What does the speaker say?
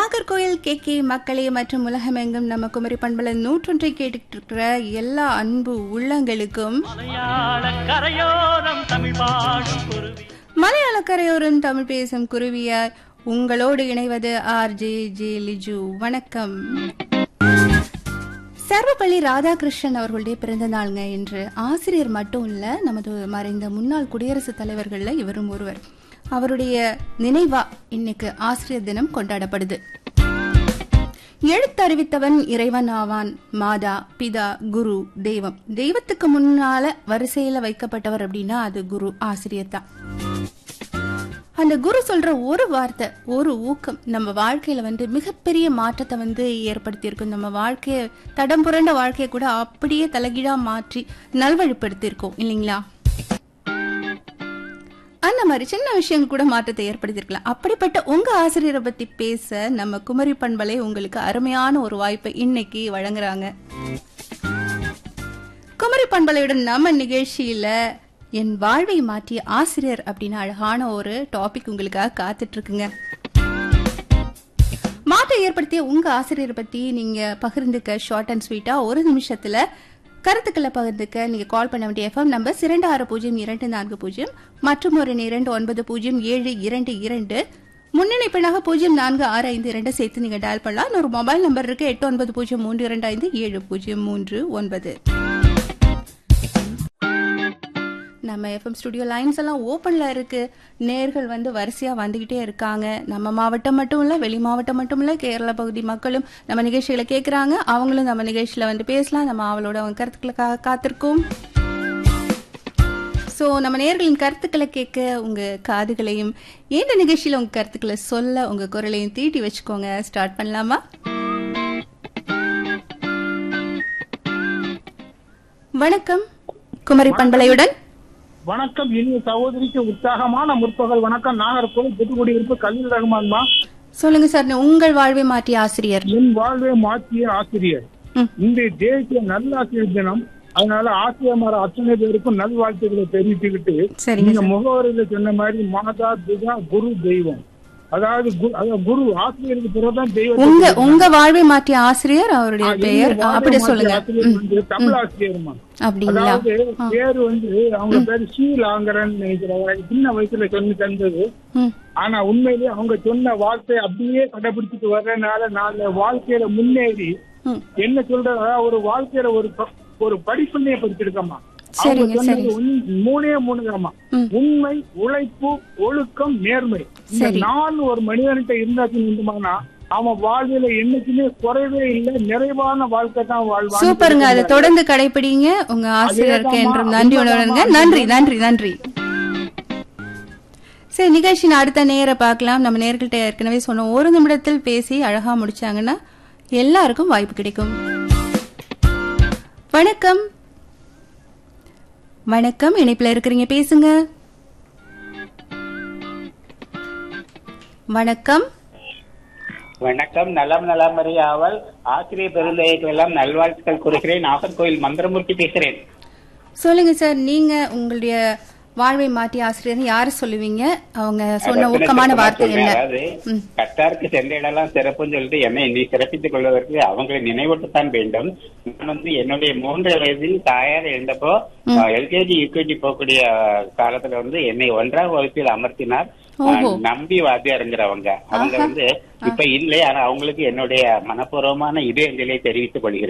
Nagercoil K K மக்களே மற்றும் உலகமெங்கும் நம்ம குமரி பண்பல நூற்றொன்றை கேட்டுக்கிட்டு இருக்கிற எல்லா அன்பு உள்ளங்களுக்கும் மலையாள கரையோரம் தமிழ் பாடும் குருவி மலையாள கரையோரம் தமிழ் பேசும் குருவியாய் உங்களோடு இணைவது ஆர் ஜே ஜே லிஜு வணக்கம் சர்வப்பள்ளி ராதாகிருஷ்ணன் அவர்களுடைய பிறந்த நாளுங்க என்று ஆசிரியர் மட்டும் இல்ல நமது மறைந்த முன்னாள் குடியரசுத் தலைவர்கள்ல இவரும் ஒருவர் அவருடைய நினைவா இன்னைக்கு ஆசிரியர் தினம் கொண்டாடப்படுது எழுத்தறிவித்தவன் இறைவன் ஆவான் மாதா பிதா குரு தெய்வம் தெய்வத்துக்கு முன்னால வரிசையில வைக்கப்பட்டவர் அப்படின்னா அது குரு ஆசிரியர் தான் அந்த குரு சொல்ற ஒரு வார்த்தை ஒரு ஊக்கம் நம்ம வாழ்க்கையில வந்து மிகப்பெரிய மாற்றத்தை வந்து ஏற்படுத்தியிருக்கும் நம்ம வாழ்க்கைய தடம் புரண்ட வாழ்க்கையை கூட அப்படியே தலைகீழா மாற்றி நல்வழிப்படுத்தியிருக்கோம் இல்லைங்களா அந்த மாதிரி சின்ன விஷயங்கள் கூட மாற்றத்தை ஏற்படுத்தியிருக்கலாம் அப்படிப்பட்ட உங்க ஆசிரியரை பத்தி பேச நம்ம குமரி பண்பலை உங்களுக்கு அருமையான ஒரு வாய்ப்பை இன்னைக்கு வழங்குறாங்க குமரி பண்பலையுடன் நம்ம நிகழ்ச்சியில என் வாழ்வை மாற்றிய ஆசிரியர் அப்படின்னு அழகான ஒரு டாபிக் உங்களுக்காக காத்துட்டு இருக்குங்க மாற்றம் ஏற்படுத்திய உங்க ஆசிரியரை பத்தி நீங்க பகிர்ந்துக்க ஷார்ட் அண்ட் ஸ்வீட்டா ஒரு நிமிஷத்துல கருத்துக்களை பகிர்ந்துக்க நீங்க கால் பண்ண வேண்டிய எஃப்எம் நம்பர் இரண்டு ஆறு பூஜ்ஜியம் இரண்டு நான்கு பூஜ்ஜியம் மற்றும் ஒரு இரண்டு ஒன்பது பூஜ்ஜியம் ஏழு இரண்டு இரண்டு முன்னணி பெண்ணாக பூஜ்ஜியம் நான்கு ஆறு ஐந்து இரண்டு சேர்த்து நீங்க டயல் பண்ணலாம் இன்னொரு மொபைல் நம்பர் இருக்கு எட்டு ஒன்பது பூஜ்ஜியம் மூன்று இரண்டு ஐந்து ஏழு பூஜ்ஜியம் மூன்று ஒன்பது நம்ம எஃப்எம் ஸ்டுடியோ லைன்ஸ் எல்லாம் ஓப்பன்ல இருக்கு நேர்கள் வந்து வரிசையா வந்துகிட்டே இருக்காங்க நம்ம மாவட்டம் மட்டும் இல்ல வெளி மாவட்டம் மட்டும் இல்ல கேரள பகுதி மக்களும் நம்ம நிகழ்ச்சிகளை கேட்கறாங்க அவங்களும் நம்ம நிகழ்ச்சியில வந்து பேசலாம் நம்ம அவளோட அவங்க கருத்துக்களுக்காக காத்திருக்கோம் ஸோ நம்ம நேர்களின் கருத்துக்களை கேட்க உங்க காதுகளையும் இந்த நிகழ்ச்சியில உங்க கருத்துக்களை சொல்ல உங்க குரலையும் தீட்டி வச்சுக்கோங்க ஸ்டார்ட் பண்ணலாமா வணக்கம் குமரி பண்பலையுடன் வணக்கம் இனிய சகோதரிக்கு உற்சாகமான முற்பகல் வணக்கம் நாகர்கோவில் புதுக்குடியிருப்பு கலீல் ரஹ்மான்மா சொல்லுங்க சார் உங்கள் வாழ்வை மாற்றிய ஆசிரியர் என் வாழ்வை மாற்றிய ஆசிரியர் ம். இன்றைய தேசிய நல்லாசிரியர் தினம் அதனால ஆசிரியர் அத்தனை பேருக்கும் நல்வாழ்த்துக்களை தெரிவித்துக்கிட்டு சரிங்க நீங்க முகவரியில சொன்ன மாதிரி மாதா பிதா குரு தெய்வம் அதாவது கு- அதாவது குரு ஆசிரியருக்கு பிறகுதான் தெய்வம் உங்க உங்க வாழ்வை மாற்றிய ஆசிரியர் அவருடைய பெயர் அப்படி சொல்லுங்க ஆசிரியர் வந்து தமிழ் ஆசிரியர்மா அப்படிங்களா அதாவது பேரு வந்து அவங்க பேரு ஸ்ரீலாங்கரன் நினைக்கிறவங்க சின்ன வயசுல சொல்லி தந்தது ம், ஆனா உண்மையிலேயே அவங்க சொன்ன வார்த்தை அப்படியே கடைபிடிச்சிட்டு வர்றதுனால நாளை வாழ்க்கையில முன்னேறி ம். என்ன சொல்ற அதாவது ஒரு வாழ்க்கையில ஒரு ப- ஒரு படிப்புன்னே படிச்சிருக்கம்மா அவங்க சரிங்க, சொன்னது சரிங்க. உண்- மூணே மூணுதாம்மா ம். உண்மை உழைப்பு ஒழுக்கம் நேர்மை இந்த சரி. நாலு ஒரு மனிதன்கிட்ட இருந்தாச்சுன்னு அவன் வாழ்வில என்னைக்குமே குறைவே இல்லை நிறைவான வாழ்க்கை தான் வாழ்வான் சூப்பருங்க அதை தொடர்ந்து கடைபிடிங்க உங்க ஆசிரியருக்கு என்றும் நன்றி உணர்வுங்க நன்றி நன்றி நன்றி சரி நிகழ்ச்சியின் அடுத்த நேர பார்க்கலாம் நம்ம நேர்கிட்ட ஏற்கனவே சொன்னோம் ஒரு நிமிடத்தில் பேசி அழகா முடிச்சாங்கன்னா எல்லாருக்கும் வாய்ப்பு கிடைக்கும் வணக்கம் வணக்கம் இணைப்புல இருக்கிறீங்க பேசுங்க வணக்கம் வணக்கம் நலம் நலமறியாவல் ஆசிரியர் பெருந்தகைக்கு எல்லாம் நல்வாழ்த்துக்கள் கூறுகிறேன் நாகர்கோயில் மந்திரமூர்த்தி பேசுறேன் சொல்லுங்க சார் நீங்க உங்களுடைய வாழ்வை மாற்றிய ஆசிரியர் யாரு சொல்லுவீங்க அவங்க சொன்ன ரத்தின ஊக்கமான சுத்தமா வார்த்தை சொல்றேன். என்ன அதாவது ம். கட்டாருக்கு சென்ற இடம்லாம் சிறப்புன்னு சொல்லிட்டு என்னை நீ சிறப்பித்துக் கொள்வதற்கு அவங்களை நினைவூட்டத்தான் வேண்டும் நான் வந்து என்னுடைய மூன்று வயதில் தாயார் இருந்தப்போ எல்கேஜி யூகேஜி போகக்கூடிய காலத்துல வந்து என்னை ஒன்றாம் வகுப்பில் அமர்த்தினார் ஓஹோ. அஹ், நம்பி வாத்தியாருங்கிறவங்க அவங்க வந்து இப்ப இல்லை ஆனா அவங்களுக்கு என்னுடைய மனப்பூர்வமான இதயங்களை தெரிவித்துக் கொள்கிறேன்